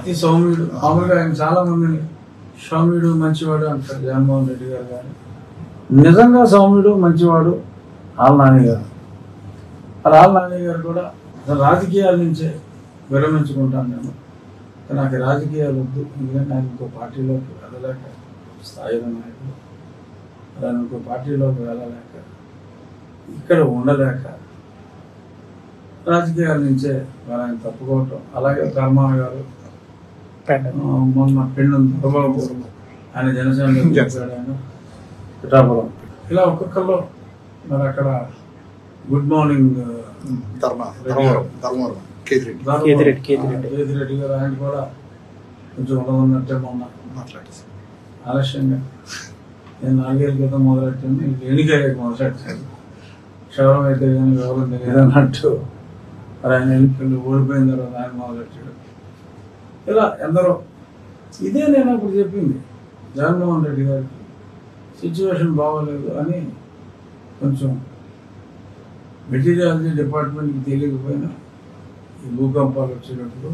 అతి సౌమ్యుడు మామూలుగా ఆయన చాలా మందిని సౌమ్యుడు మంచివాడు అంటారు జగన్మోహన్ రెడ్డి గారు కానీ నిజంగా సౌమ్యుడు మంచివాడు ఆల్ నాని గారు మరి ఆల్ నాని గారు కూడా అసలు రాజకీయాల నుంచే విరమించుకుంటాను నేను నాకు రాజకీయాలు వద్దు ఎందుకంటే ఆయన ఇంకో పార్టీలోకి వెళ్ళలేక స్థాయిలో నాయకుడు మరి ఆయన ఇంకో పార్టీలోకి వెళ్ళలేక ఇక్కడ ఉండలేక రాజకీయాల నుంచే మరి ఆయన తప్పుకోవటం అలాగే ధర్మాన గారు ఆ, మొన్న పెండు దొరబాబు ఆయన జనసేన చెప్పాడు ఆయన పిఠాపురం ఇలా ఒక్కొక్కరు మరి అక్కడ గుడ్ మార్నింగ్ ధర్మ ధర్మవరం ధర్మవరం కేతిరెడ్డి కేతిరెడ్డి, కేతిరెడ్డి. కేతిరెడ్డి గారు ఆయన కూడా కొంచెం ఉన్నట్టే మొన్న మాట్లాడేసి ఆలస్యంగా నేను నాలుగేళ్ళ క్రితం మొదలెట్టాను ఎన్నికయ్యాక మొదలెట్టాను క్షవరం అయితే కానీ వివరం తెలియదు అన్నట్టు మరి ఆయన ఎన్నికలు ఓడిపోయిన తర్వాత ఆయన మొదలెట్టాడు ఇలా ఎందరో ఇదే నేను అప్పుడు చెప్పింది జగన్మోహన్ రెడ్డి గారికి సిచ్యువేషన్ బాగోలేదు అని కొంచెం మెటీరియాలజీ డిపార్ట్మెంట్కి తెలియకపోయినా ఈ భూకంపాలు వచ్చేటప్పుడు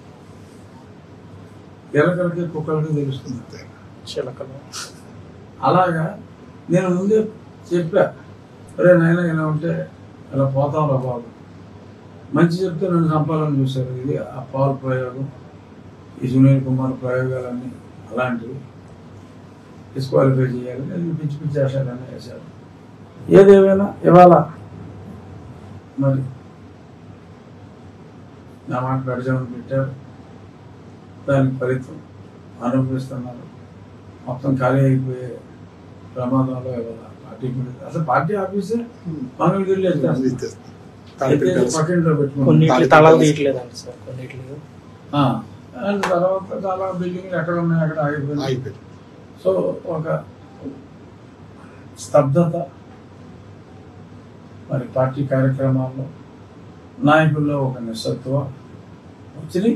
ఎలకలకి కుక్కలకి తెలుస్తుంది చిలకలు అలాగా నేను ముందే చెప్పా అరే నాయన ఇలా ఉంటే ఇలా పోతాం రా బాబు మంచి చెప్తే నన్ను చంపాలని చూశారు ఇది ఆ పవర్ ప్రయోగం ఈ సునీల్ కుమార్ ప్రయోగాలన్నీ అలాంటివి డిస్క్వాలిఫై చేయాలి నేను పిచ్చి పిచ్చి ఆశాలన్నీ వేశారు ఏదేమైనా ఇవాళ మరి నా మాట గడిచామని పెట్టారు దానికి ఫలితం అనుభవిస్తున్నారు మొత్తం ఖాళీ అయిపోయే ప్రమాదంలో ఇవాళ పార్టీ కూడా- అసలు పార్టీ ఆఫీసే మంగళగిరిలో ఎత్తేస్తారు. ఎత్తేసి పక్కింట్లో పెట్టుకుంటారు కొన్నిట్లు తలాలు తీయట్లేదండి సార్ కొన్నిట్లు ఆ, అండ్ తర్వాత చాలా బిల్డింగ్లు ఎక్కడ ఉన్నాయి అక్కడ ఆగిపోయినాయి అయిపోయింది సో ఒక స్తబ్దత మరి పార్టీ కార్యక్రమాల్లో నాయకుల్లో ఒక నిస్సత్వ వచ్చినాయి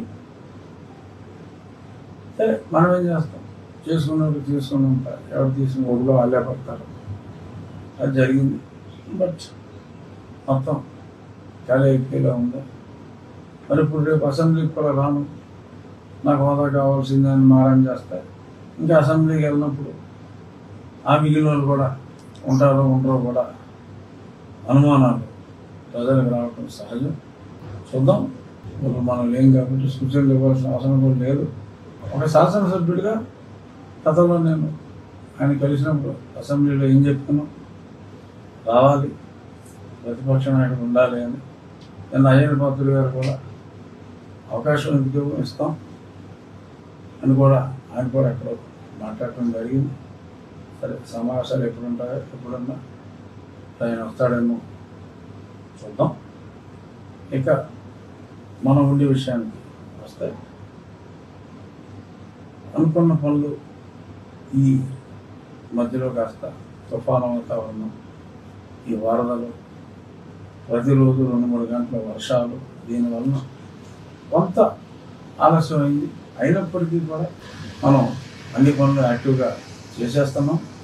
సరే మనం ఏం చేస్తాం చేసుకున్నప్పుడు తీసుకుని ఉంటారు ఎవరు తీసుకున్న ఊళ్ళో వాళ్ళే పడతారు అది జరిగింది బట్ మొత్తం చాలా ఎక్కువగా ఉంది మరి ఇప్పుడు రేపు అసెంబ్లీకి కూడా రాను నాకు హోదా కావాల్సిందని మారం చేస్తారు ఇంకా అసెంబ్లీకి వెళ్ళినప్పుడు ఆ మిగిలిన వాళ్ళు కూడా ఉంటారో ఉండరో కూడా అనుమానాలు ప్రజలకు రావటం సహజం చూద్దాం ఇప్పుడు మనం లేం కాబట్టి సూచనలు ఇవ్వాల్సిన అవసరం కూడా లేదు ఒక శాసనసభ్యుడిగా గతంలో నేను ఆయన కలిసినప్పుడు అసెంబ్లీలో ఏం చెప్తాను రావాలి ప్రతిపక్ష నాయకుడు ఉండాలి అని నేను అయ్యన పాత్రుడు గారు కూడా అవకాశం ఎందుకు ఇస్తాం అని కూడా ఆయన కూడా ఎక్కడో మాట్లాడటం జరిగింది సరే సమావేశాలు ఎప్పుడు ఉంటాయో ఎప్పుడన్నా ఆయన వస్తాడేమో చూద్దాం ఇక మనం ఉండే విషయానికి వస్తే అనుకున్న పనులు ఈ మధ్యలో కాస్త తుఫాను వాతావరణం ఈ వరదలు ప్రతిరోజు రెండు మూడు గంటల వర్షాలు దీనివలన కొంత ఆలస్యం అయింది అయినప్పటికీ కూడా మనం అన్ని పనులు యాక్టివ్గా చేసేస్తున్నాం